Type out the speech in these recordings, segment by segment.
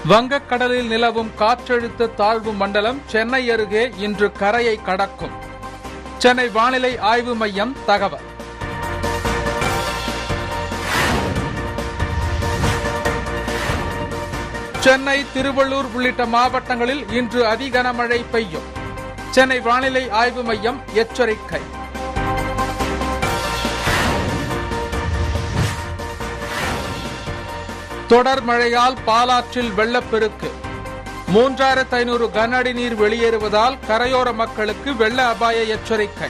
வங்கக்கடலில் நிலவும் காற்றழுத்த தாழ்வு மண்டலம் சென்னை அருகே இன்று கரையை கடக்கும் சென்னை வானிலை ஆய்வு மையம் தகவல் சென்னை திருவள்ளூர் உள்ளிட்ட மாவட்டங்களில் இன்று அதி கனமழை பெய்யும் சென்னை வானிலை ஆய்வு மையம் எச்சரிக்கை தொடர் மழையால் பாலாற்றில் வெள்ளப்பெருக்கு மூன்றாயிரத்து ஐநூறு கன அடி நீர் வெளியேறுவதால் கரையோர மக்களுக்கு வெள்ள அபாய எச்சரிக்கை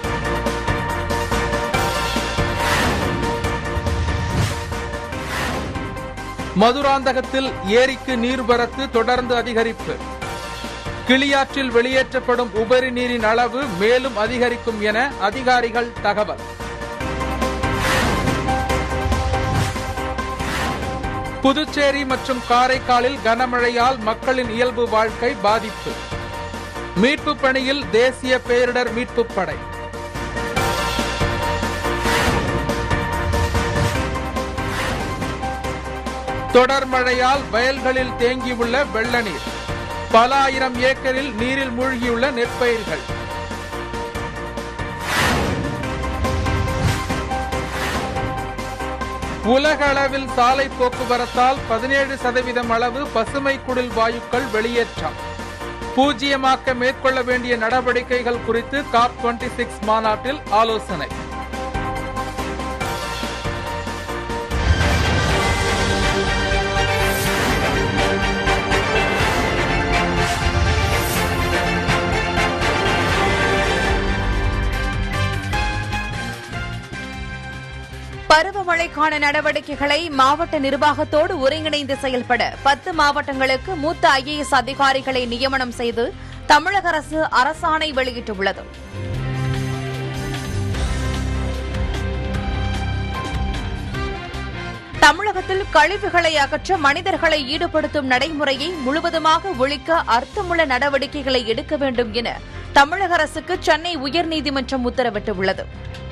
மதுராந்தகத்தில் ஏரிக்கு நீர்வரத்து தொடர்ந்து அதிகரிப்பு கிளியாற்றில் வெளியேற்றப்படும் உபரி நீரின் அளவு மேலும் அதிகரிக்கும் என அதிகாரிகள் தகவல் புதுச்சேரி மற்றும் காரைக்காலில் கனமழையால் மக்களின் இயல்பு வாழ்க்கை பாதிப்பு மீட்பு பணியில் தேசிய பேரிடர் மீட்பு படை தொடர் மழையால் வயல்களில் தேங்கியுள்ள வெள்ள நீர் பல ஆயிரம் ஏக்கரில் நீரில் மூழ்கியுள்ள நெற்பயிர்கள் உலக அளவில் சாலை போக்குவரத்தால் பதினேழு சதவீதம் அளவு பசுமை குடில் வாயுக்கள் வெளியேற்றம் பூஜ்ஜியமாக்க மேற்கொள்ள வேண்டிய நடவடிக்கைகள் குறித்து காப் டுவெண்டி சிக்ஸ் மாநாட்டில் ஆலோசனை பருவமழைக்கான நடவடிக்கைகளை மாவட்ட நிர்வாகத்தோடு ஒருங்கிணைந்து செயல்பட பத்து மாவட்டங்களுக்கு மூத்த ஐஏஎஸ் அதிகாரிகளை நியமனம் செய்து தமிழக அரசு அரசாணை வெளியிட்டுள்ளது தமிழகத்தில் கழிவுகளை அகற்ற மனிதர்களை ஈடுபடுத்தும் நடைமுறையை முழுவதுமாக ஒழிக்க அர்த்தமுள்ள நடவடிக்கைகளை எடுக்க வேண்டும் என தமிழக அரசுக்கு சென்னை உயர்நீதிமன்றம் உத்தரவிட்டுள்ளது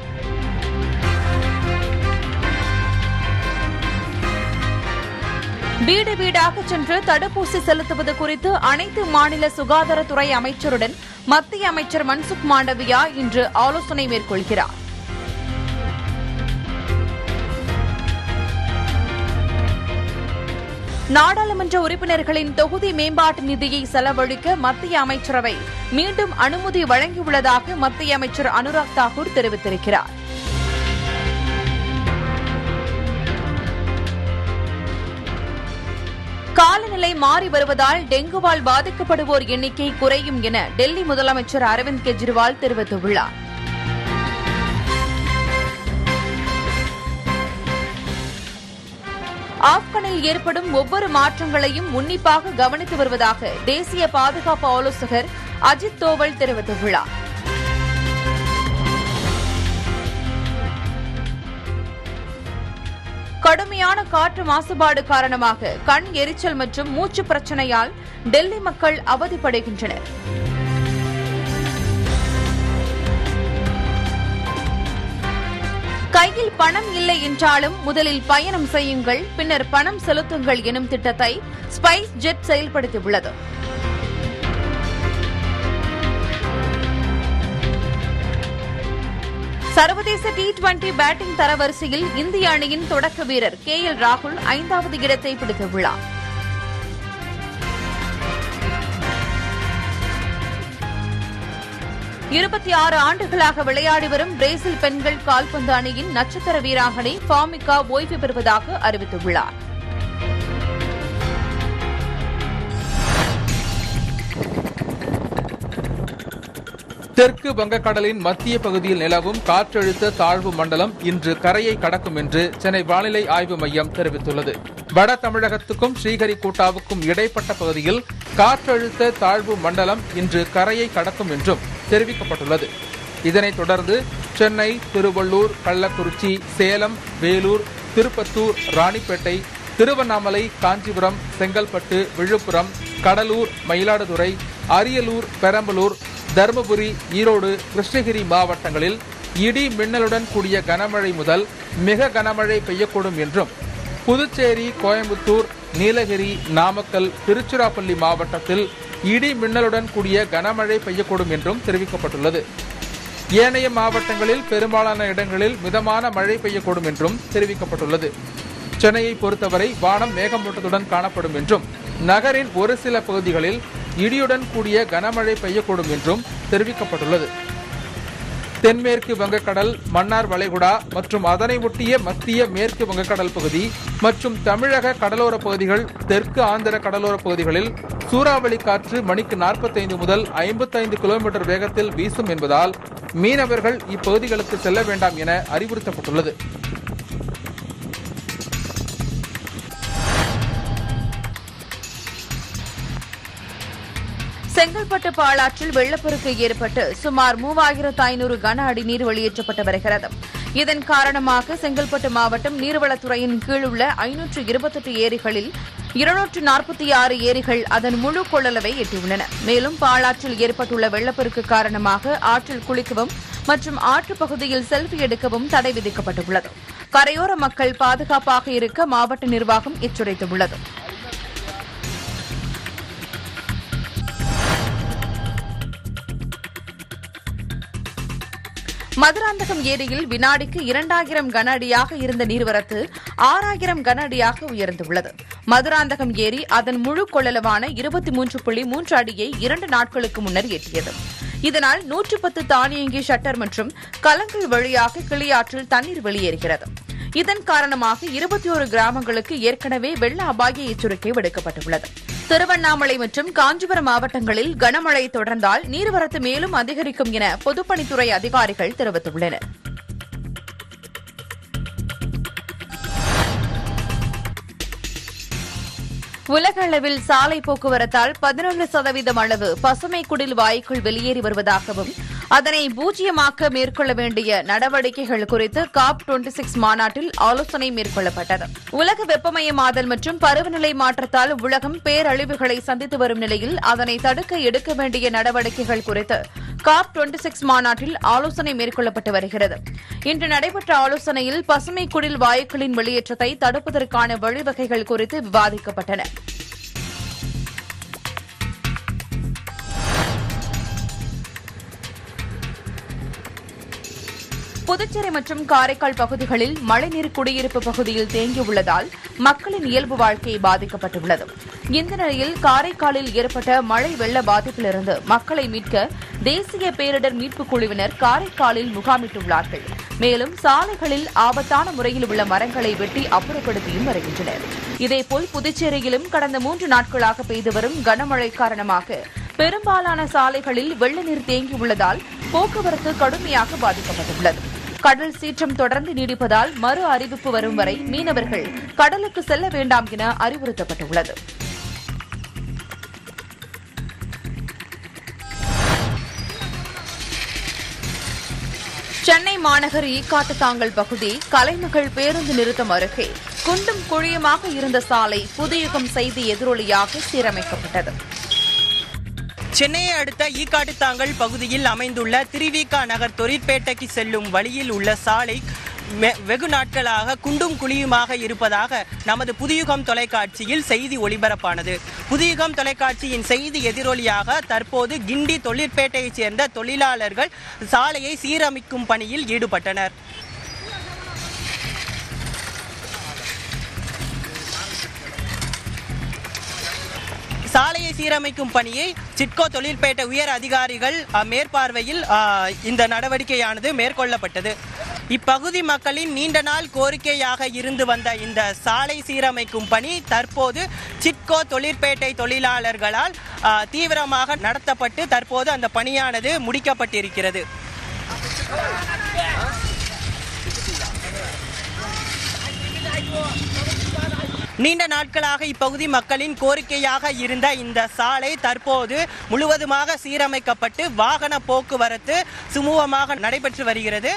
வீடு வீடாக சென்று தடுப்பூசி செலுத்துவது குறித்து அனைத்து மாநில சுகாதாரத்துறை அமைச்சருடன் மத்திய அமைச்சர் மன்சுக் மாண்டவியா இன்று ஆலோசனை மேற்கொள்கிறார் நாடாளுமன்ற உறுப்பினர்களின் தொகுதி மேம்பாட்டு நிதியை செலவழிக்க மத்திய அமைச்சரவை மீண்டும் அனுமதி வழங்கியுள்ளதாக மத்திய அமைச்சர் அனுராக் தாக்கூர் தெரிவித்திருக்கிறார் காலநிலை மாறி வருவதால் டெங்குவால் பாதிக்கப்படுவோர் எண்ணிக்கை குறையும் என டெல்லி முதலமைச்சர் அரவிந்த் கெஜ்ரிவால் தெரிவித்துள்ளார் ஆப்கனில் ஏற்படும் ஒவ்வொரு மாற்றங்களையும் உன்னிப்பாக கவனித்து வருவதாக தேசிய பாதுகாப்பு ஆலோசகர் அஜித் தோவல் தெரிவித்துள்ளார் கடுமையான காற்று மாசுபாடு காரணமாக கண் எரிச்சல் மற்றும் மூச்சு பிரச்சனையால் டெல்லி மக்கள் அவதிப்படுகின்றனர் கையில் பணம் இல்லை என்றாலும் முதலில் பயணம் செய்யுங்கள் பின்னர் பணம் செலுத்துங்கள் எனும் திட்டத்தை ஸ்பைஸ் ஜெட் செயல்படுத்தியுள்ளது சர்வதேச டி டுவெண்டி பேட்டிங் தரவரிசையில் இந்திய அணியின் தொடக்க வீரர் கே எல் ராகுல் ஐந்தாவது இடத்தை பிடித்துள்ளார் இருபத்தி ஆறு ஆண்டுகளாக விளையாடி வரும் பிரேசில் பெண்கள் கால்பந்து அணியின் நட்சத்திர வீராங்கனை ஃபாமிகா ஓய்வு பெறுவதாக அறிவித்துள்ளார் தெற்கு வங்கக்கடலின் மத்திய பகுதியில் நிலவும் காற்றழுத்த தாழ்வு மண்டலம் இன்று கரையை கடக்கும் என்று சென்னை வானிலை ஆய்வு மையம் தெரிவித்துள்ளது வட தமிழகத்துக்கும் ஸ்ரீஹரிகோட்டாவுக்கும் இடைப்பட்ட பகுதியில் காற்றழுத்த தாழ்வு மண்டலம் இன்று கரையை கடக்கும் என்றும் தெரிவிக்கப்பட்டுள்ளது இதனைத் தொடர்ந்து சென்னை திருவள்ளூர் கள்ளக்குறிச்சி சேலம் வேலூர் திருப்பத்தூர் ராணிப்பேட்டை திருவண்ணாமலை காஞ்சிபுரம் செங்கல்பட்டு விழுப்புரம் கடலூர் மயிலாடுதுறை அரியலூர் பெரம்பலூர் தருமபுரி ஈரோடு கிருஷ்ணகிரி மாவட்டங்களில் இடி மின்னலுடன் கூடிய கனமழை முதல் மிக கனமழை பெய்யக்கூடும் என்றும் புதுச்சேரி கோயம்புத்தூர் நீலகிரி நாமக்கல் திருச்சிராப்பள்ளி மாவட்டத்தில் இடி மின்னலுடன் கூடிய கனமழை பெய்யக்கூடும் என்றும் தெரிவிக்கப்பட்டுள்ளது ஏனைய மாவட்டங்களில் பெரும்பாலான இடங்களில் மிதமான மழை பெய்யக்கூடும் என்றும் தெரிவிக்கப்பட்டுள்ளது சென்னையை பொறுத்தவரை வானம் மேகமூட்டத்துடன் காணப்படும் என்றும் நகரின் ஒரு சில பகுதிகளில் இடியுடன் கூடிய கனமழை பெய்யக்கூடும் என்றும் தெரிவிக்கப்பட்டுள்ளது தென்மேற்கு வங்கக்கடல் மன்னார் வளைகுடா மற்றும் அதனை ஒட்டிய மத்திய மேற்கு வங்கக்கடல் பகுதி மற்றும் தமிழக கடலோர பகுதிகள் தெற்கு ஆந்திர கடலோர பகுதிகளில் சூறாவளி காற்று மணிக்கு 45 முதல் 55 கிலோமீட்டர் வேகத்தில் வீசும் என்பதால் மீனவர்கள் இப்பகுதிகளுக்கு செல்ல வேண்டாம் என அறிவுறுத்தப்பட்டுள்ளது செங்கல்பட்டு பாலாற்றில் வெள்ளப்பெருக்கு ஏற்பட்டு சுமார் மூவாயிரத்து ஐநூறு கன அடி நீர் வெளியேற்றப்பட்டு வருகிறது இதன் காரணமாக செங்கல்பட்டு மாவட்டம் நீர்வளத்துறையின் கீழ் உள்ள ஐநூற்று இருபத்தெட்டு ஏரிகளில் இருநூற்று நாற்பத்தி ஆறு ஏரிகள் அதன் முழு கொள்ளளவை எட்டியுள்ளன மேலும் பாலாற்றில் ஏற்பட்டுள்ள வெள்ளப்பெருக்கு காரணமாக ஆற்றில் குளிக்கவும் மற்றும் ஆற்றுப் பகுதியில் செல்ஃபி எடுக்கவும் தடை விதிக்கப்பட்டுள்ளது கரையோர மக்கள் பாதுகாப்பாக இருக்க மாவட்ட நிர்வாகம் எச்சரித்துள்ளது மதுராந்தகம் ஏரியில் வினாடிக்கு இரண்டாயிரம் கன அடியாக இருந்த நீர்வரத்து ஆறாயிரம் கன அடியாக உயர்ந்துள்ளது மதுராந்தகம் ஏரி அதன் முழு கொள்ளளவான இருபத்தி மூன்று புள்ளி மூன்று அடியை இரண்டு நாட்களுக்கு முன்னர் எட்டியது இதனால் நூற்று பத்து தானியங்கி ஷட்டர் மற்றும் கலங்கள் வழியாக கிளியாற்றில் தண்ணீர் வெளியேறுகிறது இதன் காரணமாக இருபத்தி ஒரு கிராமங்களுக்கு ஏற்கனவே வெள்ள அபாய எச்சரிக்கை விடுக்கப்பட்டுள்ளது திருவண்ணாமலை மற்றும் காஞ்சிபுரம் மாவட்டங்களில் கனமழை தொடர்ந்தால் நீர்வரத்து மேலும் அதிகரிக்கும் என பொதுப்பணித்துறை அதிகாரிகள் தெரிவித்துள்ளனர் உலக அளவில் சாலை போக்குவரத்தால் பதினொன்று சதவீதம் அளவு பசுமை குடில் வாயுக்கள் வெளியேறி வருவதாகவும் அதனை பூஜ்ஜியமாக்க மேற்கொள்ள வேண்டிய நடவடிக்கைகள் குறித்து காப் டுவெண்டி சிக்ஸ் மாநாட்டில் ஆலோசனை மேற்கொள்ளப்பட்டது உலக வெப்பமயமாதல் மற்றும் பருவநிலை மாற்றத்தால் உலகம் பேரழிவுகளை சந்தித்து வரும் நிலையில் அதனை தடுக்க எடுக்க வேண்டிய நடவடிக்கைகள் குறித்து காப் டுவெண்டி சிக்ஸ் மாநாட்டில் ஆலோசனை மேற்கொள்ளப்பட்டு வருகிறது இன்று நடைபெற்ற ஆலோசனையில் பசுமை குடில் வாயுக்களின் வெளியேற்றத்தை தடுப்பதற்கான வழிவகைகள் குறித்து விவாதிக்கப்பட்டன புதுச்சேரி மற்றும் காரைக்கால் பகுதிகளில் மழைநீர் குடியிருப்பு பகுதியில் தேங்கியுள்ளதால் மக்களின் இயல்பு வாழ்க்கை பாதிக்கப்பட்டுள்ளது இந்த நிலையில் காரைக்காலில் ஏற்பட்ட மழை வெள்ள பாதிப்பிலிருந்து மக்களை மீட்க தேசிய பேரிடர் மீட்புக் குழுவினர் காரைக்காலில் முகாமிட்டுள்ளார்கள் மேலும் சாலைகளில் ஆபத்தான முறையில் உள்ள மரங்களை வெட்டி அப்புறப்படுத்தியும் வருகின்றனர் இதேபோல் புதுச்சேரியிலும் கடந்த மூன்று நாட்களாக பெய்து வரும் கனமழை காரணமாக பெரும்பாலான சாலைகளில் வெள்ள நீர் தேங்கியுள்ளதால் போக்குவரத்து கடுமையாக பாதிக்கப்பட்டுள்ளது கடல் சீற்றம் தொடர்ந்து நீடிப்பதால் மறு அறிவிப்பு வரும் வரை மீனவர்கள் கடலுக்கு செல்ல வேண்டாம் என அறிவுறுத்தப்பட்டுள்ளது சென்னை மாநகர் ஈக்காட்டுத்தாங்கல் பகுதி கலைமகள் பேருந்து நிறுத்தம் அருகே குண்டும் குழியுமாக இருந்த சாலை புதுயுகம் செய்தி எதிரொலியாக சீரமைக்கப்பட்டது சென்னையை அடுத்த ஈக்காட்டுத்தாங்கல் பகுதியில் அமைந்துள்ள திருவிகா நகர் தொழிற்பேட்டைக்கு செல்லும் வழியில் உள்ள சாலை மெ- வெகு நாட்களாக குண்டும் குழியுமாக இருப்பதாக நமது புதியுகம் தொலைக்காட்சியில் செய்தி ஒளிபரப்பானது புதியுகம் தொலைக்காட்சியின் செய்தி எதிரொலியாக தற்போது கிண்டி தொழிற்பேட்டையைச் சேர்ந்த தொழிலாளர்கள் சாலையை சீரமைக்கும் பணியில் ஈடுபட்டனர் சாலையை சீரமைக்கும் பணியை சிட்கோ தொழிற்பேட்டை உயர் அதிகாரிகள் அ, மேற்பார்வையில் அ, இந்த நடவடிக்கையானது மேற்கொள்ளப்பட்டது இப்பகுதி மக்களின் நீண்ட நாள் கோரிக்கையாக இருந்து வந்த இந்த சாலை சீரமைக்கும் பணி தற்போது சிட்கோ தொழிற்பேட்டை தொழிலாளர்களால் அ, தீவிரமாக நடத்தப்பட்டு தற்போது அந்த பணியானது முடிக்கப்பட்டிருக்கிறது நீண்ட நாட்களாக இப்பகுதி மக்களின் கோரிக்கையாக இருந்த இந்த சாலை தற்போது முழுவதுமாக சீரமைக்கப்பட்டு வாகன போக்குவரத்து சுமூகமாக நடைபெற்று வருகிறது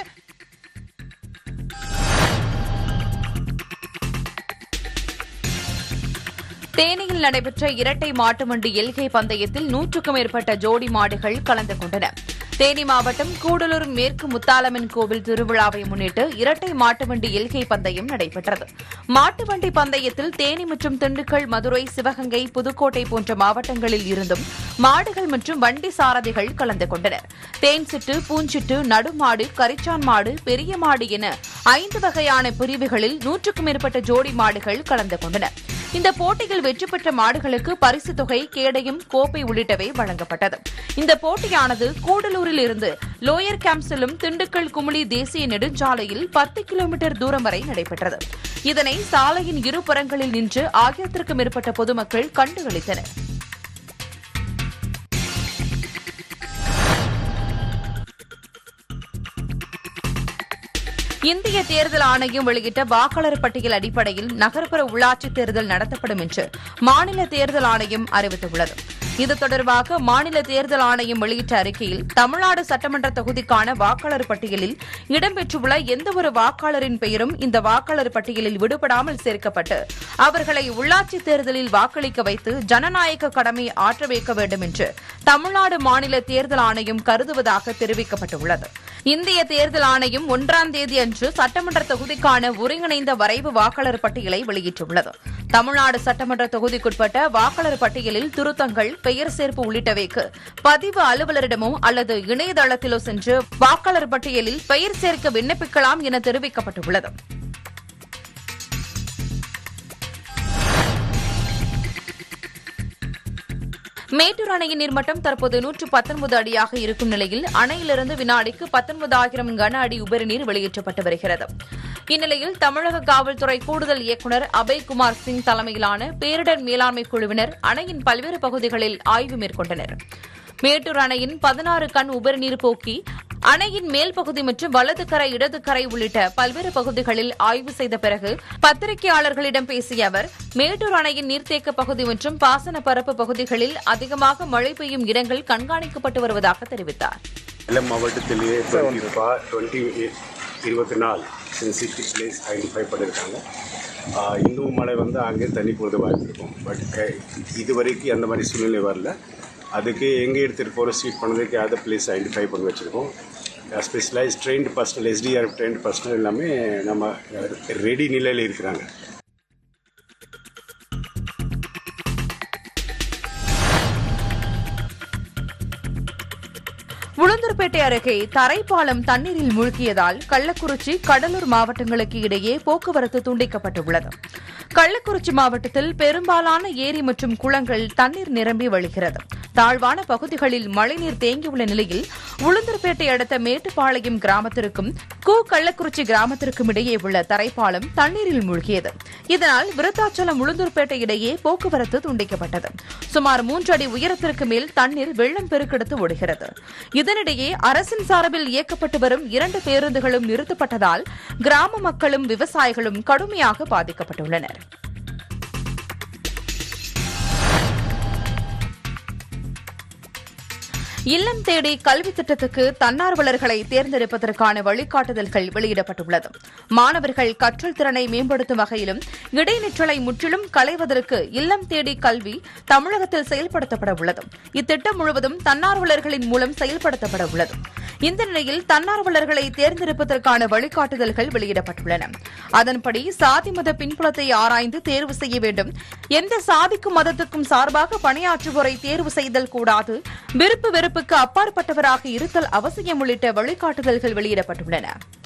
தேனியில் நடைபெற்ற இரட்டை மாட்டு வண்டி எல்கை பந்தயத்தில் நூற்றுக்கும் மேற்பட்ட ஜோடி மாடுகள் கலந்து கொண்டன தேனி மாவட்டம் கூடலூர் மேற்கு முத்தாலம்மன் கோவில் திருவிழாவை முன்னிட்டு இரட்டை மாட்டு வண்டி எல்கை பந்தயம் நடைபெற்றது மாட்டு வண்டி பந்தயத்தில் தேனி மற்றும் திண்டுக்கல் மதுரை சிவகங்கை புதுக்கோட்டை போன்ற மாவட்டங்களில் இருந்தும் மாடுகள் மற்றும் வண்டி சாரதிகள் கலந்து கொண்டனர் தேன் சிட்டு பூஞ்சிட்டு நடுமாடு கரிச்சான் மாடு பெரிய மாடு என ஐந்து வகையான பிரிவுகளில் நூற்றுக்கும் மேற்பட்ட ஜோடி மாடுகள் கலந்து கொண்டன இந்த போட்டியில் வெற்றி பெற்ற மாடுகளுக்கு பரிசு தொகை கேடயம் கோப்பை உள்ளிட்டவை வழங்கப்பட்டது இந்த போட்டியானது கூடலூரில் இருந்து லோயர் கேம்ப் செல்லும் திண்டுக்கல் குமுளி தேசிய நெடுஞ்சாலையில் பத்து கிலோமீட்டர் தூரம் வரை நடைபெற்றது இதனை சாலையின் இருபுறங்களில் நின்று ஆயிரத்திற்கும் மேற்பட்ட பொதுமக்கள் கண்டுகளித்தனர் இந்திய தேர்தல் ஆணையம் வெளியிட்ட வாக்காளர் பட்டியல் அடிப்படையில் நகர்ப்புற உள்ளாட்சித் தேர்தல் நடத்தப்படும் என்று மாநில தேர்தல் ஆணையம் அறிவித்துள்ளது இது தொடர்பாக மாநில தேர்தல் ஆணையம் வெளியிட்ட அறிக்கையில் தமிழ்நாடு சட்டமன்ற தொகுதிக்கான வாக்காளர் பட்டியலில் இடம்பெற்றுள்ள எந்தவொரு வாக்காளரின் பெயரும் இந்த வாக்காளர் பட்டியலில் விடுபடாமல் சேர்க்கப்பட்டு அவர்களை உள்ளாட்சித் தேர்தலில் வாக்களிக்க வைத்து ஜனநாயக கடமை ஆற்ற வைக்க வேண்டும் என்று தமிழ்நாடு மாநில தேர்தல் ஆணையம் கருதுவதாக தெரிவிக்கப்பட்டுள்ளது இந்திய தேர்தல் ஆணையம் ஒன்றாம் தேதி அன்று சட்டமன்ற தொகுதிக்கான ஒருங்கிணைந்த வரைவு வாக்காளர் பட்டியலை வெளியிட்டுள்ளது தமிழ்நாடு சட்டமன்ற தொகுதிக்குட்பட்ட வாக்காளர் பட்டியலில் திருத்தங்கள் பெயர் சேர்ப்பு உள்ளிட்டவைக்கு பதிவு அலுவலரிடமோ அல்லது இணையதளத்திலோ சென்று வாக்காளர் பட்டியலில் பெயர் சேர்க்க விண்ணப்பிக்கலாம் என தெரிவிக்கப்பட்டுள்ளது மேட்டூர் அணையின் நீர்மட்டம் தற்போது நூற்று பத்தொன்பது அடியாக இருக்கும் நிலையில் அணையிலிருந்து வினாடிக்கு பத்தொன்பதாயிரம் கன அடி உபரிநீர் வெளியேற்றப்பட்டு வருகிறது இந்நிலையில் தமிழக காவல்துறை கூடுதல் இயக்குநர் அபய்குமார் சிங் தலைமையிலான பேரிடர் மேலாண்மை குழுவினர் அணையின் பல்வேறு பகுதிகளில் ஆய்வு மேற்கொண்டனர் மேட்டூர் அணையின் பதினாறு கண் உபரிநீர் போக்கி அணையின் மேல் பகுதி மற்றும் வலது கரை இடது கரை உள்ளிட்ட பல்வேறு பகுதிகளில் ஆய்வு செய்த பிறகு பத்திரிகையாளர்களிடம் பேசிய அவர் மேட்டூர் அணையின் நீர்த்தேக்க பகுதி மற்றும் பாசன பரப்பு பகுதிகளில் அதிகமாக மழை பெய்யும் இடங்கள் கண்காணிக்கப்பட்டு வருவதாக தெரிவித்தார் சேலம் மாவட்டத்திலேயே டுவெண்ட்டி ஃபா டுவெண்ட்டி இருபத்தி நாலு சென்சிட்டிவ் பிளேஸ் ஐடென்டிஃபை பண்ணியிருக்காங்க ஆஹ் இன்னும் மழை வந்து அங்கே தண்ணி போகிறது வாய்ப்பு இருக்கும் பட் இது வரைக்கும் அந்த மாதிரி சூழ்நிலை வரல அதுக்கு எங்கே எடுத்துகிட்டு போகிற சீட் பண்ணதுக்கு அதர் பிளேஸ் ஐடென்டிஃபை பண்ணி வச்சுருக்கோம் specialise trained personnel SDRF trained personnel எல்லாமே நம்ம ரெடி நிலையில் இருக்கிறாங்க உளுந்தூர்பேட்டை அருகே தரைப்பாலம் தண்ணீரில் மூழ்கியதால் கள்ளக்குறிச்சி கடலூர் மாவட்டங்களுக்கு இடையே போக்குவரத்து துண்டிக்கப்பட்டுள்ளது கள்ளக்குறிச்சி மாவட்டத்தில் பெரும்பாலான ஏரி மற்றும் குளங்கள் தண்ணீர் நிரம்பி வழிகிறது தாழ்வான பகுதிகளில் மழைநீர் தேங்கியுள்ள நிலையில் உளுந்தூர்பேட்டை அடுத்த மேட்டுப்பாளையம் கிராமத்திற்கும் கு கள்ளக்குறிச்சி கிராமத்திற்கும் இடையே உள்ள தரைப்பாலம் தண்ணீரில் மூழ்கியது இதனால் விருத்தாச்சலம் உளுந்தூர்பேட்டை இடையே போக்குவரத்து துண்டிக்கப்பட்டது சுமார் மூன்று அடி உயரத்திற்கு மேல் தண்ணீர் வெள்ளம் பெருக்கெடுத்து ஓடுகிறது இதனிடையே அரசின் சார்பில் இயக்கப்பட்டு வரும் இரண்டு பேருந்துகளும் நிறுத்தப்பட்டதால் கிராம மக்களும் விவசாயிகளும் கடுமையாக பாதிக்கப்பட்டுள்ளனர் இல்லம் தேடி கல்வி திட்டத்துக்கு தன்னார்வலர்களை தேர்ந்தெடுப்பதற்கான வழிகாட்டுதல்கள் வெளியிடப்பட்டுள்ளது மாணவர்கள் கற்றல் திறனை மேம்படுத்தும் வகையிலும் இடைநிற்றலை முற்றிலும் களைவதற்கு இல்லம் தேடி கல்வி தமிழகத்தில் செயல்படுத்தப்பட உள்ளது இத்திட்டம் முழுவதும் தன்னார்வலர்களின் மூலம் செயல்படுத்தப்பட உள்ளது இந்த நிலையில் தன்னார்வலர்களை தேர்ந்தெடுப்பதற்கான வழிகாட்டுதல்கள் வெளியிடப்பட்டுள்ளன அதன்படி சாதி மத பின்புலத்தை ஆராய்ந்து தேர்வு செய்ய வேண்டும் எந்த சாதிக்கும் மதத்துக்கும் சார்பாக பணியாற்றுவோரை தேர்வு செய்தல் கூடாது விருப்பு வெறுப்புக்கு அப்பாற்பட்டவராக இருத்தல் அவசியம் உள்ளிட்ட வழிகாட்டுதல்கள் வெளியிடப்பட்டுள்ளன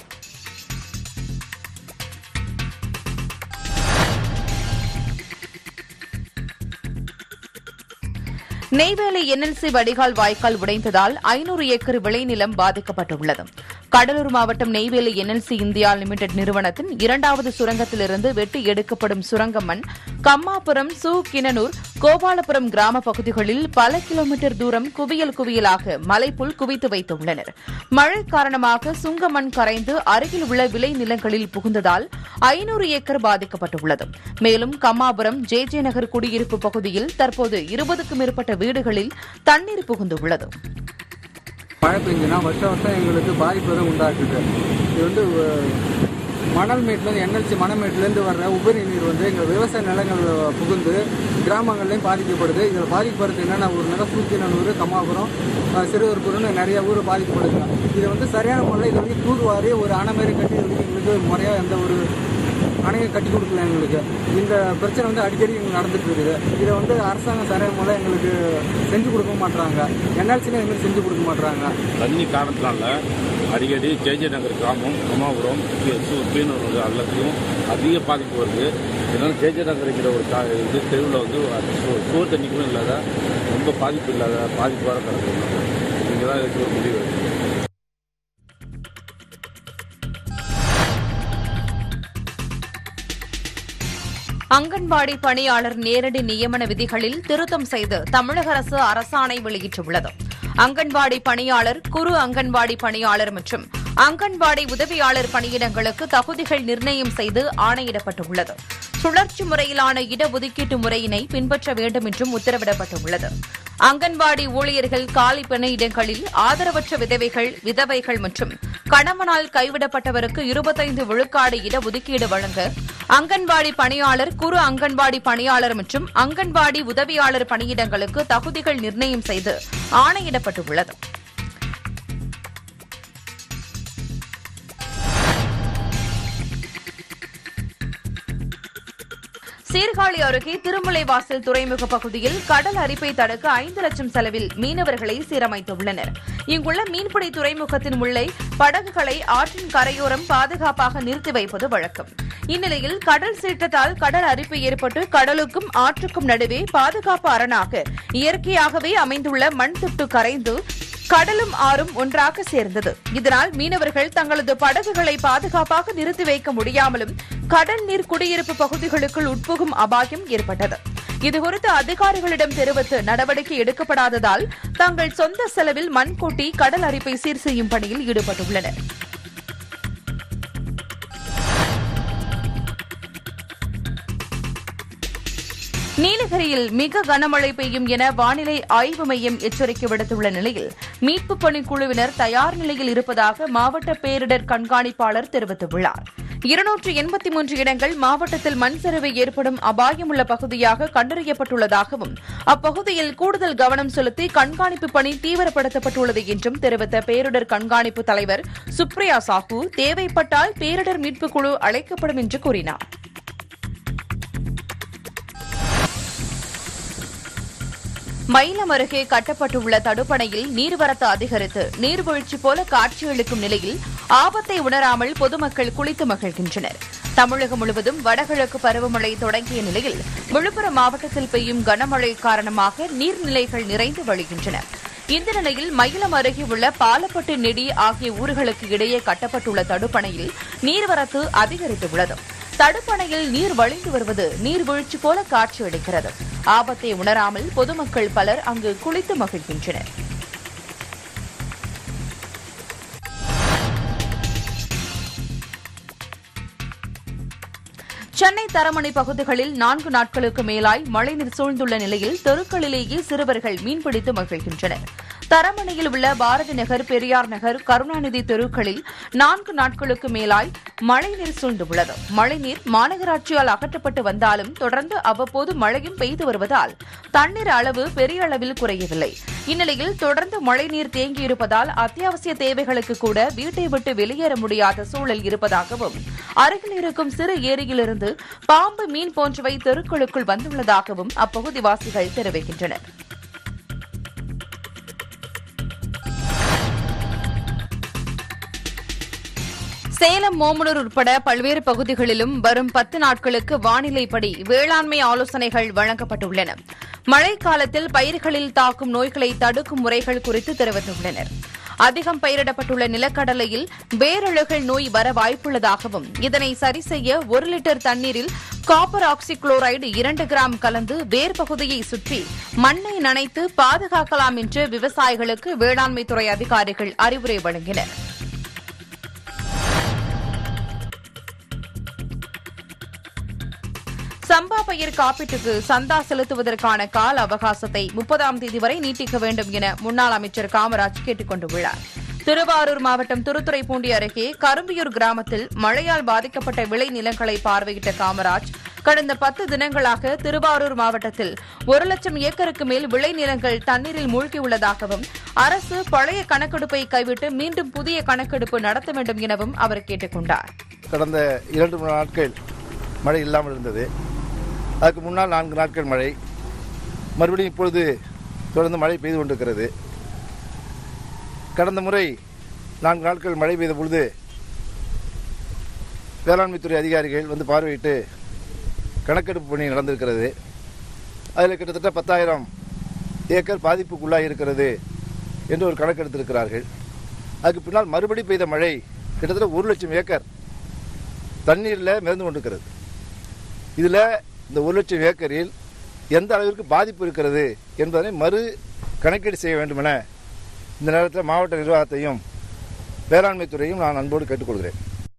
நெய்வேலி என்எல்சி வடிகால் வாய்க்கால் உடைந்ததால் ஐநூறு ஏக்கர் விளைநிலம் பாதிக்கப்பட்டுள்ளது கடலூர் மாவட்டம் நெய்வேலி என்எல்சி இந்தியா லிமிடெட் நிறுவனத்தின் இரண்டாவது சுரங்கத்திலிருந்து வெட்டி எடுக்கப்படும் சுரங்க மண் கம்மாபுரம் சு கிணனூர் கோபாலபுரம் கிராம பகுதிகளில் பல கிலோமீட்டர் தூரம் குவியல் குவியலாக மலைப்புல் குவித்து வைத்துள்ளனர் மழை காரணமாக சுங்க மண் கரைந்து அருகில் உள்ள விளை நிலங்களில் புகுந்ததால் ஐநூறு ஏக்கர் பாதிக்கப்பட்டுள்ளது மேலும் கம்மாபுரம் ஜே ஜே நகர் குடியிருப்பு பகுதியில் தற்போது இருபதுக்கும் மேற்பட்ட வீடுகளில் தண்ணீர் புகுந்துள்ளது மழை பெஞ்சுன்னா வருஷம் வருஷம் எங்களுக்கு பாதிப்பு தான் உண்டாக்குது இது வந்து அஹ், மணல் மேட்லேருந்து என்எல்சி மணமேட்லேருந்து வர்ற உபரி நீர் வந்து எங்கள் விவசாய நிலங்கள் புகுந்து கிராமங்கள்லையும் பாதிக்கப்படுது இதில் பாதிக்கப்படுறது என்னென்ன ஊர்னாக்கா சூத்திநல்லூர் கம்மாபுரம் அஹ், சிறுவர்புரம்னு நிறைய ஊர் பாதிக்கப்படுதுங்க இதை வந்து சரியான முறையில் இது வரைக்கும் தூர்வாரி ஒரு அணை மாரி கட்டி இது வரைக்கும் எங்களுக்கு முறையாக எந்த ஒரு அணையை கட்டி கொடுக்கல எங்களுக்கு இந்த பிரச்சனை வந்து அடிக்கடி எங்களுக்கு நடந்துட்டு இருக்குது இதை வந்து அரசாங்கம் சரியான முறையில் எங்களுக்கு செஞ்சு கொடுக்க மாட்றாங்க என்எல்சிலும் எங்களுக்கு செஞ்சு கொடுக்க மாட்றாங்க தண்ணி காரணத்தினால அடிக்கடி ஜேஜே நகர் கிராமம் அம்மாபுரம் பீனூர் எல்லாத்துக்கும் அதிக பாதிப்பு வருது இதனால் ஜேஜே நகர்ங்கிற ஒரு கா இது தெருவில் வந்து சு- சுவர் தண்ணிக்கும் இல்லாத ரொம்ப பாதிப்பு இல்லாத பாதிப்பாக கிடக்குது இங்கே தான் இதுக்கு ஒரு முடிவு எடுக்கணும். அங்கன்வாடி பணியாளர் நேரடி நியமன விதிகளில் திருத்தம் செய்து தமிழக அரசு அரசாணை வெளியிட்டுள்ளது அங்கன்வாடி பணியாளர் குறு அங்கன்வாடி பணியாளர் மற்றும் அங்கன்வாடி உதவியாளர் பணியிடங்களுக்கு தகுதிகள் நிர்ணயம் செய்து ஆணையிடப்பட்டுள்ளது சுழற்சி முறையிலான இடஒதுக்கீட்டு முறையினை பின்பற்ற வேண்டும் என்றும் உத்தரவிடப்பட்டுள்ளது அங்கன்வாடி ஊழியர்கள் காலி பணியிடங்களில் ஆதரவற்ற விதவைகள் விதவைகள் மற்றும் கணவனால் கைவிடப்பட்டவருக்கு இருபத்தைந்து விழுக்காடு இடஒதுக்கீடு வழங்க அங்கன்வாடி பணியாளர் குறு அங்கன்வாடி பணியாளர் மற்றும் அங்கன்வாடி உதவியாளர் பணியிடங்களுக்கு தகுதிகள் நிர்ணயம் செய்து ஆணையிடப்பட்டுள்ளது சீர்காழி அருகே திருமலைவாசல் துறைமுக பகுதியில் கடல் அரிப்பை தடுக்க ஐந்து லட்சம் செலவில் மீனவர்களை சீரமைத்துள்ளனர் இங்குள்ள மீன்பிடி துறைமுகத்தின் உள்ளே படகுகளை ஆற்றின் கரையோரம் பாதுகாப்பாக நிறுத்தி வைப்பது வழக்கம் இந்நிலையில் கடல் சீற்றத்தால் கடல் அரிப்பு ஏற்பட்டு கடலுக்கும் ஆற்றுக்கும் நடுவே பாதுகாப்பு அரணாக இயற்கையாகவே அமைந்துள்ள மண் திட்டு கரைந்து கடலும் ஆறும் ஒன்றாக சேர்ந்தது இதனால் மீனவர்கள் தங்களது படகுகளை பாதுகாப்பாக நிறுத்தி வைக்க முடியாமலும் கடல் நீர் குடியிருப்பு பகுதிகளுக்குள் உட்புகும் அபாயம் ஏற்பட்டது இதுகுறித்து அதிகாரிகளிடம் தெரிவித்து நடவடிக்கை எடுக்கப்படாததால் தங்கள் சொந்த செலவில் மண் கொட்டி கடல் அரிப்பை சீர் செய்யும் பணியில் ஈடுபட்டுள்ளனர் நீலகிரியில் மிக கனமழை பெய்யும் என வானிலை ஆய்வு மையம் எச்சரிக்கை விடுத்துள்ள நிலையில் மீட்புப் பணிக் குழுவினர் தயார் நிலையில் இருப்பதாக மாவட்ட பேரிடர் கண்காணிப்பாளர் தெரிவித்துள்ளார் இருநூற்று எண்பத்தி மூன்று இடங்கள் மாவட்டத்தில் மண் சரிவு ஏற்படும் அபாயமுள்ள பகுதியாக கண்டறியப்பட்டுள்ளதாகவும் அப்பகுதியில் கூடுதல் கவனம் செலுத்தி கண்காணிப்பு பணி தீவிரப்படுத்தப்பட்டுள்ளது என்றும் தெரிவித்த பேரிடர் கண்காணிப்பு தலைவர் சுப்ரியா சாஹூ தேவைப்பட்டால் பேரிடர் மீட்புக் குழு அழைக்கப்படும் என்று கூறினார் மயிலம் அருகே கட்டப்பட்டுள்ள தடுப்பணையில் நீர்வரத்து அதிகரித்து நீர்வீழ்ச்சி போல காட்சியளிக்கும் நிலையில் ஆபத்தை உணராமல் பொதுமக்கள் குளித்து மகிழ்கின்றனர் தமிழகம் முழுவதும் வடகிழக்கு பருவமழை தொடங்கிய நிலையில் விழுப்புரம் மாவட்டத்தில் பெய்யும் கனமழை காரணமாக நீர்நிலைகள் நிறைந்து வழிகின்றன இந்த நிலையில் மயிலம் அருகே உள்ள பாலப்பட்டு நெடி ஆகிய ஊர்களுக்கு இடையே கட்டப்பட்டுள்ள தடுப்பணையில் நீர்வரத்து அதிகரித்துள்ளது தடுப்பணையில் நீர் வழிந்து வருவது நீர்வீழ்ச்சி போல காட்சியளிக்கிறது ஆபத்தை உணராமல் பொதுமக்கள் பலர் அங்கு குளித்து மகிழ்கின்றனர் சென்னை தரமணி பகுதிகளில் நான்கு நாட்களுக்கு மேலாய் மழைநீர் சூழ்ந்துள்ள நிலையில் தெருக்களிலேயே சிறுவர்கள் மீன்பிடித்து மகிழ்கின்றனர் தரமணியில் உள்ள பாரதி நகர் பெரியார் நகர் கருணாநிதி தெருக்களில் நான்கு நாட்களுக்கு மேலாய் மழைநீர் சூழ்ந்துள்ளது மழைநீர் மாநகராட்சியால் அகற்றப்பட்டு வந்தாலும் தொடர்ந்து அவ்வப்போது மழையும் பெய்து வருவதால் தண்ணீர் அளவு பெரிய அளவில் குறையவில்லை இந்நிலையில் தொடர்ந்து மழைநீர் தேங்கியிருப்பதால் அத்தியாவசிய தேவைகளுக்கு கூட வீட்டை விட்டு வெளியேற முடியாத சூழல் இருப்பதாகவும் அருகில் இருக்கும் சிறு ஏரியிலிருந்து பாம்பு மீன் போன்றவை தெருக்களுக்குள் வந்துள்ளதாகவும் அப்பகுதிவாசிகள் தெரிவிக்கின்றனர் சேலம் மோமனூர் உட்பட பல்வேறு பகுதிகளிலும் வரும் பத்து நாட்களுக்கு வானிலைப்படி வேளாண்மை ஆலோசனைகள் வழங்கப்பட்டுள்ளன மழைக்காலத்தில் பயிர்களில் தாக்கும் நோய்களை தடுக்கும் முறைகள் குறித்து தெரிவித்துள்ளனர் அதிகம் பயிரிடப்பட்டுள்ள நிலக்கடலையில் வேரழுகல் நோய் வர வாய்ப்புள்ளதாகவும் இதனை சரி செய்ய ஒரு லிட்டர் தண்ணீரில் காப்பர் ஆக்சிகுளோரைடு இரண்டு கிராம் கலந்து வேர் பகுதியை சுற்றி மண்ணை நனைத்து பாதுகாக்கலாம் என்று விவசாயிகளுக்கு வேளாண்மைத்துறை அதிகாரிகள் அறிவுரை வழங்கினர் சம்பா பயிர் காப்பீட்டுக்கு சந்தா செலுத்துவதற்கான கால அவகாசத்தை முப்பதாம் தேதி வரை நீட்டிக்க வேண்டும் என முன்னாள் அமைச்சர் காமராஜ் கேட்டுக் கொண்டுள்ளார் திருவாரூர் மாவட்டம் திருத்துறைப்பூண்டி அருகே கரும்பியூர் கிராமத்தில் மழையால் பாதிக்கப்பட்ட விளை நிலங்களை பார்வையிட்ட காமராஜ் கடந்த பத்து தினங்களாக திருவாரூர் மாவட்டத்தில் ஒரு லட்சம் ஏக்கருக்கு மேல் விளை நிலங்கள் தண்ணீரில் மூழ்கியுள்ளதாகவும் அரசு பழைய கணக்கெடுப்பை கைவிட்டு மீண்டும் புதிய கணக்கெடுப்பு நடத்த வேண்டும் எனவும் அவர் கேட்டுக் கொண்டார் கடந்த இரண்டு மூணு நாட்கள் மழை இல்லாமல் இருந்தது அதுக்கு முன்னால் நான்கு நாட்கள் மழை மறுபடியும் இப்பொழுது தொடர்ந்து மழை பெய்து கொண்டிருக்கிறது கடந்த முறை நான்கு நாட்கள் மழை பெய்த பொழுது வேளாண்மைத்துறை அதிகாரிகள் வந்து பார்வையிட்டு கணக்கெடுப்பு பணி நடந்திருக்கிறது அதில் கிட்டத்தட்ட பத்தாயிரம் ஏக்கர் பாதிப்புக்குள்ளாக இருக்கிறது என்று ஒரு கணக்கெடுத்திருக்கிறார்கள் அதுக்கு பின்னால் மறுபடி பெய்த மழை கிட்டத்தட்ட ஒரு லட்சம் ஏக்கர் தண்ணீரில் மிதந்து கொண்டிருக்கிறது இதில் இந்த ஒரு லட்சம் ஏக்கரில் எந்த அளவிற்கு பாதிப்பு இருக்கிறது என்பதனை மறு கணக்கீடு செய்ய வேண்டுமென இந்த நேரத்தில் மாவட்ட நிர்வாகத்தையும் வேளாண்மை துறையும் நான் அன்போடு கேட்டுக்கொள்கிறேன்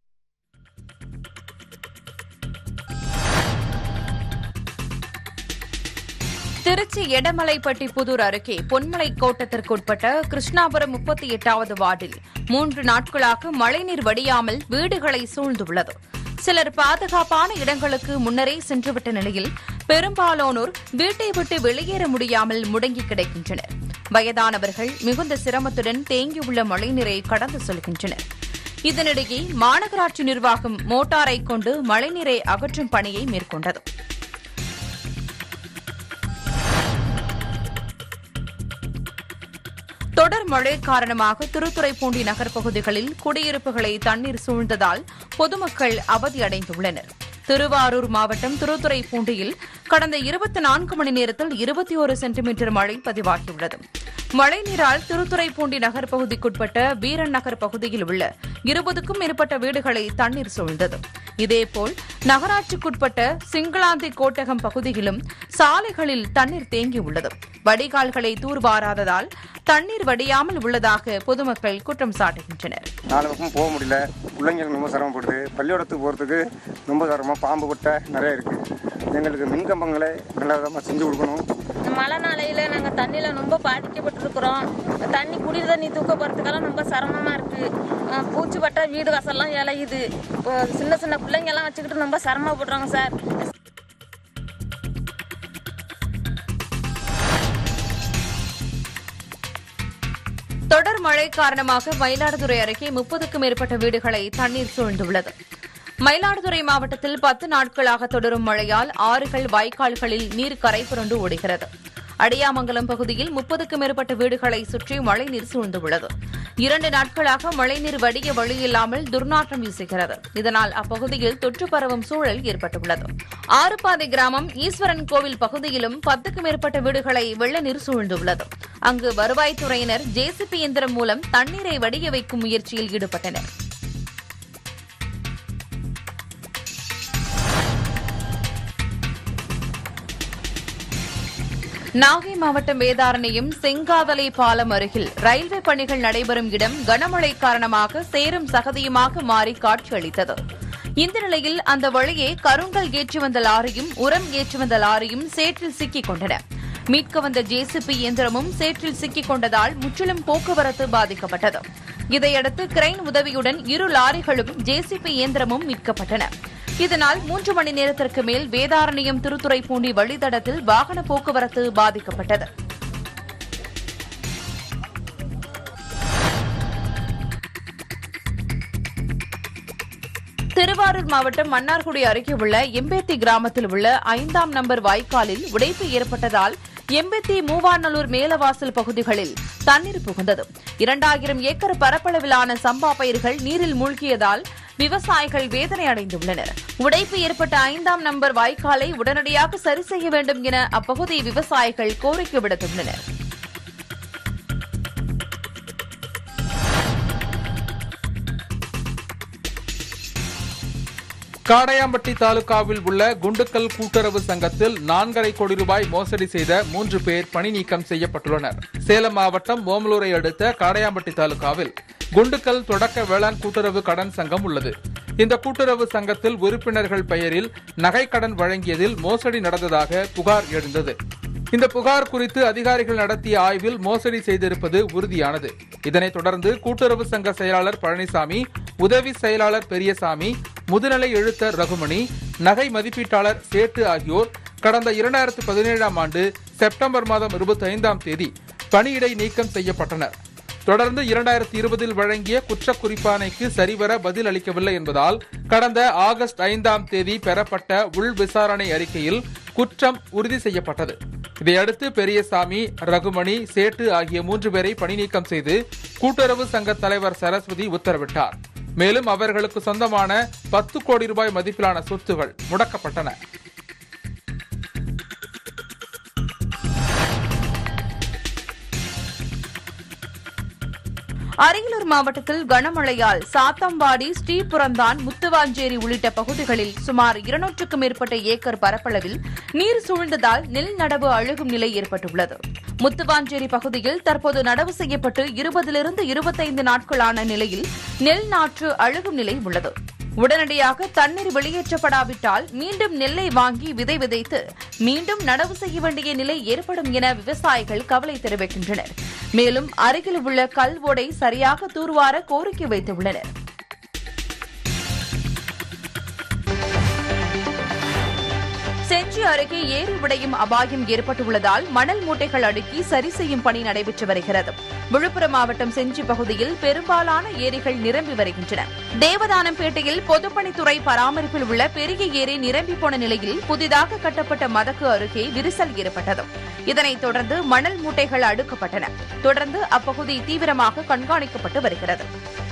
திருச்சி எடமலைப்பட்டி புதூர் அருகே பொன்மலை கோட்டத்திற்குட்பட்ட கிருஷ்ணாபுரம் முப்பத்தி எட்டாவது வார்டில் மூன்று நாட்களாக மழைநீர் வடியாமல் வீடுகளை சூழ்ந்துள்ளது சிலர் பாதுகாப்பான இடங்களுக்கு முன்னரே சென்றுவிட்ட நிலையில் பெரும்பாலானோர் வீட்டை விட்டு வெளியேற முடியாமல் முடங்கி கிடக்கின்றனர் வயதானவர்கள் மிகுந்த சிரமத்துடன் தேங்கியுள்ள மழைநீரை கடந்து செல்கின்றனர் இதனிடையே மாநகராட்சி நிர்வாகம் மோட்டாரை கொண்டு மழைநீரை அகற்றும் பணியை மேற்கொண்டது தொடர் மழை காரணமாக திருத்துறைப்பூண்டி நகர் பகுதிகளில் குடியிருப்புகளை தண்ணீர் சூழ்ந்ததால் பொதுமக்கள் அவதியடைந்துள்ளனர் திருவாரூர் மாவட்டம் திருத்துறைப்பூண்டியில் கடந்த இருபத்தி நான்கு மணி நேரத்தில் இருபத்தி ஒரு சென்டிமீட்டர் மழை பதிவாகியுள்ளது மழைநீரால் திருத்துறைப்பூண்டி நகர் பகுதிக்குட்பட்ட வீரன் நகர் பகுதியில் உள்ள இருபதுக்கும் மேற்பட்ட வீடுகளை தண்ணீர் சூழ்ந்தது இதேபோல் நகராட்சிக்குட்பட்ட சிங்களாந்தி கோட்டகம் பகுதியிலும் சாலைகளில் தண்ணீர் தேங்கியுள்ளது வடிகால்களை தூர்வாராததால் தண்ணீர் வடியாமல் உள்ளதாக பொதுமக்கள் குற்றம் சாட்டுகின்றனர் நாலு பக்கம் போக முடியல பிள்ளைங்க ரொம்ப சிரமப்படுது பள்ளிக்கூடத்துக்கு போகிறதுக்கு ரொம்ப சிரமம் பாம்பு கொட்டை நிறைய இருக்குது எங்களுக்கு மின்கம்பங்களை நல்ல விதமாக செஞ்சு கொடுக்கணும் இந்த மழை நாளையில நாங்கள் தண்ணியில் ரொம்ப பாதிக்கப்பட்டிருக்கிறோம் தண்ணி குடிநீர் தண்ணி தூக்க போகிறதுக்கெல்லாம் ரொம்ப சிரமமாக இருக்குது பூச்சி பட்டா வீடு வாசல்லாம் இலையுது இப்போ சின்ன சின்ன பிள்ளைங்கெல்லாம் வச்சுக்கிட்டு ரொம்ப சிரமப்படுறாங்க சார் தொடர் மழை காரணமாக மயிலாடுதுறை அருகே முப்பதுக்கும் மேற்பட்ட வீடுகளை தண்ணீர் சூழ்ந்துள்ளது மயிலாடுதுறை மாவட்டத்தில் பத்து நாட்களாக தொடரும் மழையால் ஆறுகள் வாய்க்கால்களில் நீர் கரை புரண்டு ஓடுகிறது அடியாமங்கலம் பகுதியில் முப்பதுக்கும் மேற்பட்ட வீடுகளை சுற்றி மழைநீர் சூழ்ந்துள்ளது இரண்டு நாட்களாக மழைநீர் வடிய வழியில்லாமல் துர்நாற்றம் வீசுகிறது இதனால் அப்பகுதியில் தொற்று பரவும் சூழல் ஏற்பட்டுள்ளது ஆறுபாதை கிராமம் ஈஸ்வரன் கோவில் பகுதியிலும் பத்துக்கும் மேற்பட்ட வீடுகளை வெள்ள நீர் சூழ்ந்துள்ளது அங்கு வருவாய்த்துறையினர் ஜேசிபி இயந்திரம் மூலம் தண்ணீரை வடிய வைக்கும் முயற்சியில் ஈடுபட்டனர் நாகை மாவட்டம் வேதாரண்யம் செங்காதலை பாலம் அருகில் ரயில்வே பணிகள் நடைபெறும் இடம் கனமழை காரணமாக சேரும் சகதியுமாக மாறி காட்சியளித்தது இந்த நிலையில் அந்த வழியே கருங்கல் ஏற்றி வந்த லாரியும் உரம் ஏற்றி வந்த லாரியும் சேற்றில் சிக்கிக் கொண்டன மீட்க வந்த ஜேசிபி இயந்திரமும் சேற்றில் சிக்கிக் கொண்டதால் முற்றிலும் போக்குவரத்து பாதிக்கப்பட்டது இதையடுத்து கிரைன் உதவியுடன் இரு லாரிகளும் ஜேசிபி இயந்திரமும் மீட்கப்பட்டன இதனால் மூன்று மணி நேரத்திற்கு மேல் வேதாரண்யம் திருத்துறைப்பூண்டி வழித்தடத்தில் வாகன போக்குவரத்து பாதிக்கப்பட்டது திருவாரூர் மாவட்டம் மன்னார்குடி அருகே உள்ள எம்பேத்தி கிராமத்தில் உள்ள ஐந்தாம் நம்பர் வாய்க்காலில் உடைப்பு ஏற்பட்டதால் எம்பேத்தி மூவாநல்லூர் மேலவாசல் பகுதிகளில் தண்ணீர் புகுந்தது இரண்டாயிரம் ஏக்கர் பரப்பளவிலான சம்பா பயிர்கள் நீரில் மூழ்கியதால் விவசாயிகள் வேதனை அடைந்துள்ளனர் உடைப்பு ஏற்பட்ட ஐந்தாம் நம்பர் வாய்க்காலை உடனடியாக சரி செய்ய வேண்டும் என அப்பகுதி விவசாயிகள் கோரிக்கை விடுத்துள்ளனர் காடையாம்பட்டி தாலுகாவில் உள்ள குண்டுக்கல் கூட்டுறவு சங்கத்தில் நான்கரை கோடி ரூபாய் மோசடி செய்த மூன்று பேர் பணி நீக்கம் செய்யப்பட்டுள்ளனர் சேலம் மாவட்டம் ஓமலூரை அடுத்த காடையாம்பட்டி தாலுகாவில் குண்டுக்கல் தொடக்க வேளாண் கூட்டுறவு கடன் சங்கம் உள்ளது இந்த கூட்டுறவு சங்கத்தில் உறுப்பினர்கள் பெயரில் நகை கடன் வழங்கியதில் மோசடி நடந்ததாக புகார் எழுந்தது இந்த புகார் குறித்து அதிகாரிகள் நடத்திய ஆய்வில் மோசடி செய்திருப்பது உறுதியானது இதனைத் தொடர்ந்து கூட்டுறவு சங்க செயலாளர் பழனிசாமி உதவி செயலாளர் பெரியசாமி முதுநிலை எழுத்தர் ரகுமணி நகை மதிப்பீட்டாளர் சேட்டு ஆகியோர் கடந்த இரண்டாயிரத்து பதினேழாம் ஆண்டு செப்டம்பர் மாதம் இருபத்தி ஐந்தாம் தேதி பணியிடை நீக்கம் செய்யப்பட்டனர் தொடர்ந்து இரண்டாயிரத்தி இருபதில் வழங்கிய குற்ற குறிப்பானைக்கு சரிவர பதில் அளிக்கவில்லை என்பதால் கடந்த ஆகஸ்ட் ஐந்தாம் தேதி பெறப்பட்ட உள் விசாரணை அறிக்கையில் குற்றம் உறுதி செய்யப்பட்டது இதையடுத்து பெரியசாமி ரகுமணி சேட்டு ஆகிய மூன்று பேரை பணி நீக்கம் செய்து கூட்டுறவு சங்க தலைவர் சரஸ்வதி உத்தரவிட்டார் மேலும் அவர்களுக்கு சொந்தமான பத்து கோடி ரூபாய் மதிப்பிலான சொத்துகள் முடக்கப்பட்டன அரியலூர் மாவட்டத்தில் கனமழையால் சாத்தம்பாடி ஸ்ரீபுரந்தான் முத்துவாஞ்சேரி உள்ளிட்ட பகுதிகளில் சுமார் இருநூற்றுக்கும் மேற்பட்ட ஏக்கர் பரப்பளவில் நீர் சூழ்ந்ததால் நெல் நடவு அழுகும் நிலை ஏற்பட்டுள்ளது முத்துவாஞ்சேரி பகுதியில் தற்போது நடவு செய்யப்பட்டு இருபதிலிருந்து இருபத்தைந்து நாட்களான நிலையில் நெல் நாற்று அழுகும் நிலை உள்ளது உடனடியாக தண்ணீர் வெளியேற்றப்படாவிட்டால் மீண்டும் நெல்லை வாங்கி விதை விதைத்து மீண்டும் நடவு செய்ய வேண்டிய நிலை ஏற்படும் என விவசாயிகள் கவலை தெரிவிக்கின்றனர் மேலும் அருகில் உள்ள கல் ஓடை சரியாக தூர்வார கோரிக்கை வைத்துள்ளனர் செஞ்சி அருகே ஏரி உடையும் அபாயம் ஏற்பட்டுள்ளதால் மணல் மூட்டைகள் அடுக்கி சரி செய்யும் பணி நடைபெற்று வருகிறது விழுப்புரம் மாவட்டம் செஞ்சி பகுதியில் பெரும்பாலான ஏரிகள் நிரம்பி வருகின்றன தேவதானம்பேட்டையில் பொதுப்பணித்துறை பராமரிப்பில் உள்ள பெரிய ஏரி நிரம்பி போன நிலையில் புதிதாக கட்டப்பட்ட மதக்கு அருகே விரிசல் ஏற்பட்டது இதனைத் தொடர்ந்து மணல் மூட்டைகள் அடுக்கப்பட்டன தொடர்ந்து அப்பகுதி தீவிரமாக கண்காணிக்கப்பட்டு வருகிறது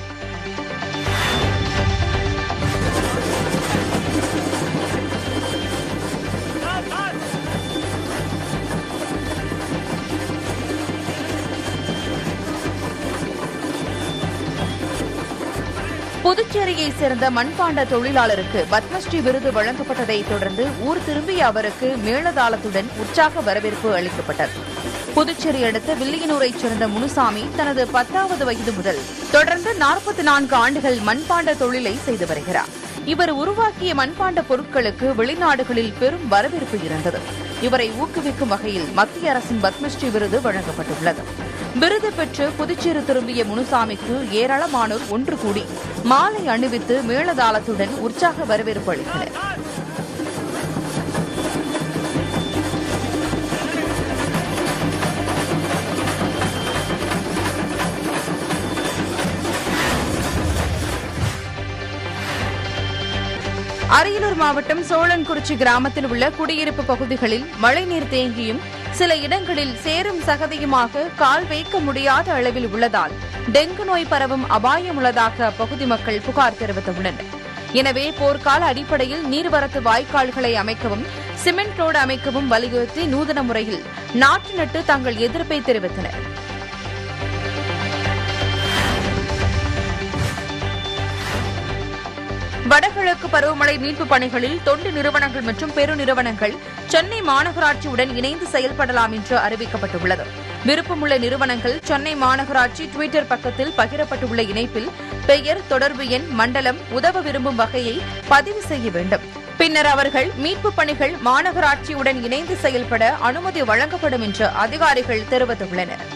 புதுச்சேரியைச் சேர்ந்த மண்பாண்ட தொழிலாளருக்கு பத்மஸ்ரீ விருது வழங்கப்பட்டதை தொடர்ந்து ஊர் திரும்பிய அவருக்கு மேளதாளத்துடன் உற்சாக வரவேற்பு அளிக்கப்பட்டது புதுச்சேரி அடுத்த வில்லியனூரைச் சேர்ந்த முனுசாமி தனது பத்தாவது வயது முதல் தொடர்ந்து நாற்பத்தி நான்கு ஆண்டுகள் மண்பாண்ட தொழிலை செய்து வருகிறார் இவர் உருவாக்கிய மண்பாண்ட பொருட்களுக்கு வெளிநாடுகளில் பெரும் வரவேற்பு இருந்தது இவரை ஊக்குவிக்கும் வகையில் மத்திய அரசின் பத்மஸ்ரீ விருது வழங்கப்பட்டுள்ளது விருது பெற்று புதுச்சேரி திரும்பிய முனுசாமிக்கு ஏராளமானோர் ஒன்று கூடி மாலை அணிவித்து மேளதாளத்துடன் உற்சாக வரவேற்பு அளித்தனர் அரியலூர் மாவட்டம் சோழன்குறிச்சி கிராமத்தில் உள்ள குடியிருப்பு பகுதிகளில் மழைநீர் தேங்கியும் சில இடங்களில் சேரும் சகதியுமாக கால் வைக்க முடியாத அளவில் உள்ளதால் டெங்கு நோய் பரவும் அபாயம் உள்ளதாக அப்பகுதி மக்கள் புகார் தெரிவித்துள்ளனர் எனவே போர்க்கால அடிப்படையில் நீர்வரத்து வாய்க்கால்களை அமைக்கவும் சிமெண்ட் ரோடு அமைக்கவும் வலியுறுத்தி நூதன முறையில் நாற்று நட்டு தங்கள் எதிர்ப்பை தெரிவித்தனர் வடகிழக்கு பருவமழை மீட்புப் பணிகளில் தொண்டு நிறுவனங்கள் மற்றும் பெருநிறுவனங்கள் சென்னை மாநகராட்சியுடன் இணைந்து செயல்படலாம் என்று அறிவிக்கப்பட்டுள்ளது விருப்பமுள்ள நிறுவனங்கள் சென்னை மாநகராட்சி டுவிட்டர் பக்கத்தில் பகிரப்பட்டுள்ள இணைப்பில் பெயர் தொடர்பு எண் மண்டலம் உதவ விரும்பும் வகையை பதிவு செய்ய வேண்டும் பின்னர் அவர்கள் மீட்புப் பணிகள் மாநகராட்சியுடன் இணைந்து செயல்பட அனுமதி வழங்கப்படும் என்று அதிகாரிகள் தெரிவித்துள்ளனர்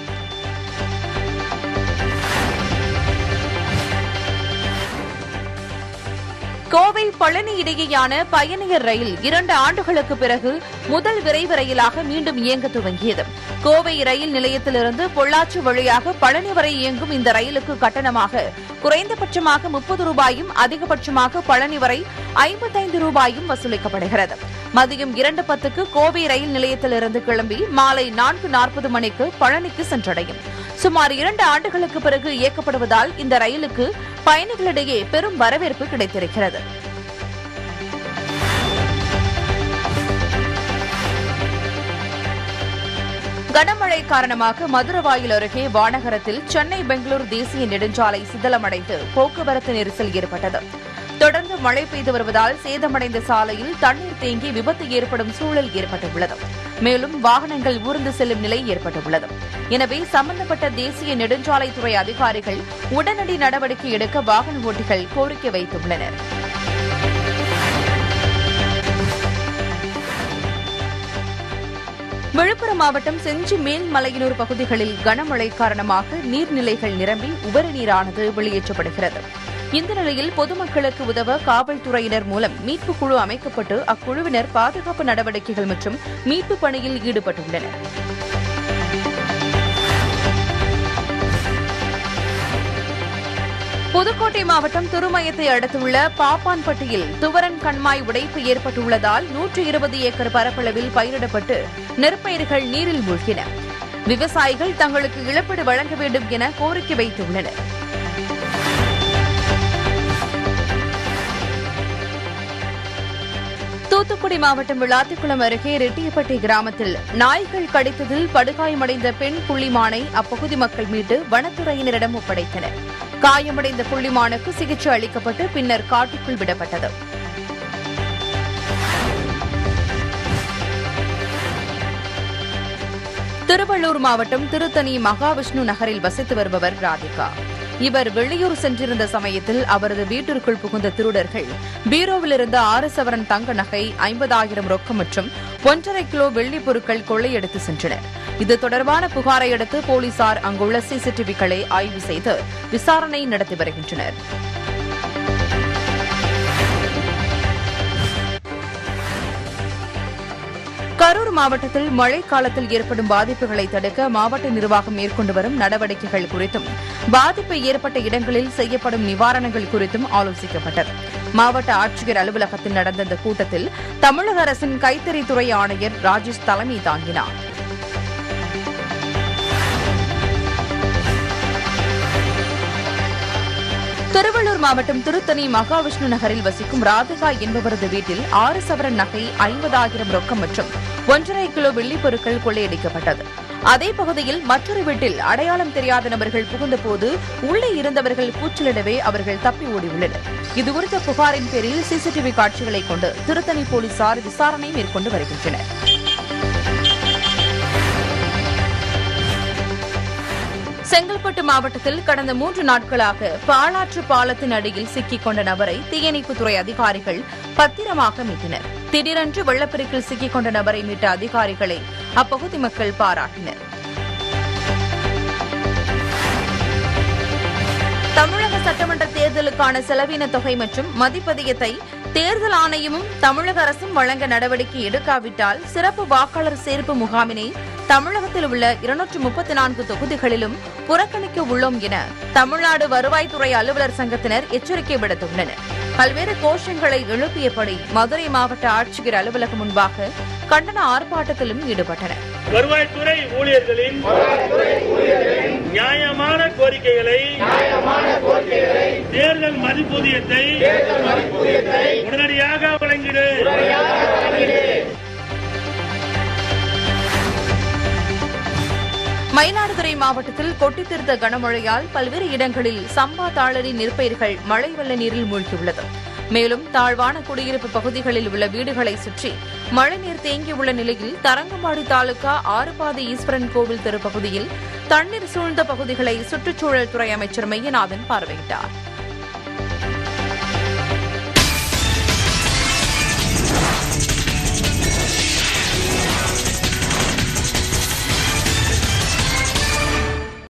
கோவை பழனி இடையேயான பயணியர் ரயில் இரண்டு ஆண்டுகளுக்கு பிறகு முதல் விரைவு ரயிலாக மீண்டும் இயங்க துவங்கியது கோவை ரயில் நிலையத்திலிருந்து பொள்ளாச்சி வழியாக பழனி வரை இயங்கும் இந்த ரயிலுக்கு கட்டணமாக குறைந்தபட்சமாக முப்பது ரூபாயும் அதிகபட்சமாக பழனி வரை ஐம்பத்தைந்து ரூபாயும் வசூலிக்கப்படுகிறது மதியம் இரண்டு பத்துக்கு கோவை ரயில் நிலையத்திலிருந்து கிளம்பி மாலை நான்கு நாற்பது மணிக்கு பழனிக்கு சென்றடையும் சுமார் இரண்டு ஆண்டுகளுக்கு பிறகு இயக்கப்படுவதால் இந்த ரயிலுக்கு பயணிகளிடையே பெரும் வரவேற்பு கிடைத்திருக்கிறது கனமழை காரணமாக மதுரவாயில் அருகே வானகரத்தில் சென்னை பெங்களூரு தேசிய நெடுஞ்சாலை சிதலமடைந்து போக்குவரத்து நெரிசல் ஏற்பட்டது தொடர்ந்து மழை பெய்து வருவதால் சேதமடைந்த சாலையில் தண்ணீர் தேங்கி விபத்து ஏற்படும் சூழல் ஏற்பட்டுள்ளது மேலும் வாகனங்கள் ஊர்ந்து செல்லும் நிலை ஏற்பட்டுள்ளது எனவே சம்பந்தப்பட்ட தேசிய நெடுஞ்சாலைத்துறை அதிகாரிகள் உடனடி நடவடிக்கை எடுக்க வாகன ஓட்டிகள் கோரிக்கை வைத்துள்ளனர் விழுப்புரம் மாவட்டம் செஞ்சி மேல்மலையனூர் பகுதிகளில் கனமழை காரணமாக நீர்நிலைகள் நிரம்பி உபரி நீரானது வெளியேற்றப்படுகிறது இந்த நிலையில் பொதுமக்களுக்கு உதவ காவல்துறையினர் மூலம் மீட்புக் குழு அமைக்கப்பட்டு அக்குழுவினர் பாதுகாப்பு நடவடிக்கைகள் மற்றும் மீட்புப் பணியில் ஈடுபட்டுள்ளனர் புதுக்கோட்டை மாவட்டம் திருமயத்தை அடுத்துள்ள பாப்பான்பட்டியில் துவரன் கண்மாய் உடைப்பு ஏற்பட்டுள்ளதால் நூற்று இருபது ஏக்கர் பரப்பளவில் பயிரிடப்பட்டு நெற்பயிர்கள் நீரில் மூழ்கின விவசாயிகள் தங்களுக்கு இழப்பீடு வழங்க வேண்டும் என கோரிக்கை வைத்துள்ளனர் தூத்துக்குடி மாவட்டம் விளாத்திக்குளம் அருகே ரெட்டியப்பட்டி கிராமத்தில் நாய்கள் கடித்ததில் படுகாயமடைந்த பெண் புள்ளிமானை அப்பகுதி மக்கள் மீட்டு வனத்துறையினரிடம் ஒப்படைத்தனர் காயமடைந்த புள்ளிமானுக்கு சிகிச்சை அளிக்கப்பட்டு பின்னர் காட்டுக்குள் விடப்பட்டது திருவள்ளூர் மாவட்டம் திருத்தணி மகாவிஷ்ணு நகரில் வசித்து வருபவர் ராதிகா இவர் வெளியூர் சென்றிருந்த சமயத்தில் அவரது வீட்டிற்குள் புகுந்த திருடர்கள் பீரோவில் இருந்த ஆறு சவரன் தங்க நகை ஐம்பதாயிரம் ரொக்கம் மற்றும் ஒன்றரை கிலோ வெள்ளிப் பொருட்கள் கொள்ளையடித்து சென்றனர் இது தொடர்பான புகாரை அடுத்து போலீசார் அங்குள்ள சிசிடிவிகளை ஆய்வு செய்து விசாரணை நடத்தி வருகின்றனர் கரூர் மாவட்டத்தில் மழை காலத்தில் ஏற்படும் பாதிப்புகளை தடுக்க மாவட்ட நிர்வாகம் மேற்கொண்டு வரும் நடவடிக்கைகள் குறித்தும் பாதிப்பு ஏற்பட்ட இடங்களில் செய்யப்படும் நிவாரணங்கள் குறித்தும் ஆலோசிக்கப்பட்டது மாவட்ட ஆட்சியர் அலுவலகத்தில் நடந்த இந்த கூட்டத்தில் தமிழக அரசின் கைத்தறித்துறை ஆணையர் ராஜேஷ் தலைமை தாங்கினார் திருவள்ளூர் மாவட்டம் திருத்தணி மகாவிஷ்ணு நகரில் வசிக்கும் ராதிகா என்பவரது வீட்டில் ஆறு சவரன் நகை ஐம்பதாயிரம் ரொக்கம் மற்றும் ஒன்றரை கிலோ வெள்ளிப் பொருட்கள் கொள்ளையடிக்கப்பட்டது அதே பகுதியில் மற்றொரு வீட்டில் அடையாளம் தெரியாத நபர்கள் புகுந்தபோது உள்ளே இருந்தவர்கள் கூச்சலிடவே அவர்கள் தப்பி ஓடியுள்ளனர் இதுகுறித்த புகாரின் பேரில் சிசிடிவி காட்சிகளை கொண்டு திருத்தணி போலீசார் விசாரணை மேற்கொண்டு வருகின்றனர் செங்கல்பட்டு மாவட்டத்தில் கடந்த மூன்று நாட்களாக பாலாற்று பாலத்தின் அடியில் சிக்கிக் கொண்ட நபரை தீயணைப்புத்துறை அதிகாரிகள் பத்திரமாக மீட்டனர் திடீரென்று வெள்ளப்பெருக்கில் சிக்கிக் கொண்ட நபரை மீட்ட அதிகாரிகளை அப்பகுதி மக்கள் பாராட்டினர் தமிழக சட்டமன்ற தேர்தலுக்கான செலவின தொகை மற்றும் மதிப்பதியத்தை தேர்தல் ஆணையமும் தமிழக அரசும் வழங்க நடவடிக்கை எடுக்காவிட்டால் சிறப்பு வாக்காளர் சேர்ப்பு முகாமினை தமிழகத்தில் உள்ள இருநூற்று முப்பத்தி நான்கு தொகுதிகளிலும் புறக்கணிக்க உள்ளோம் என தமிழ்நாடு வருவாய்த்துறை அலுவலர் சங்கத்தினர் எச்சரிக்கை விடுத்துள்ளனர் பல்வேறு கோஷங்களை எழுப்பியபடி மதுரை மாவட்ட ஆட்சியர் அலுவலகம் முன்பாக கண்டன ஆர்ப்பாட்டத்திலும் ஈடுபட்டனர் வருவாய்த்துறை ஊழியர்களின் நியாயமான கோரிக்கைகளை தேர்தல் மதிப்பூதியத்தை உடனடியாக வழங்கிடு மயிலாடுதுறை மாவட்டத்தில் கொட்டித்திருந்த கனமழையால் பல்வேறு இடங்களில் சம்பா தாளரி நெற்பயிர்கள் மழை வெள்ள நீரில் மூழ்கியுள்ளது மேலும் தாழ்வான குடியிருப்பு பகுதிகளில் உள்ள வீடுகளை சுற்றி மழைநீர் தேங்கியுள்ள நிலையில் தரங்கம்பாடி தாலுகா ஆறுபாதி ஈஸ்வரன் கோவில் தெரு பகுதியில் தண்ணீர் சூழ்ந்த பகுதிகளை சுற்றுச்சூழல் துறை அமைச்சர் மெய்யநாதன் பார்வையிட்டார்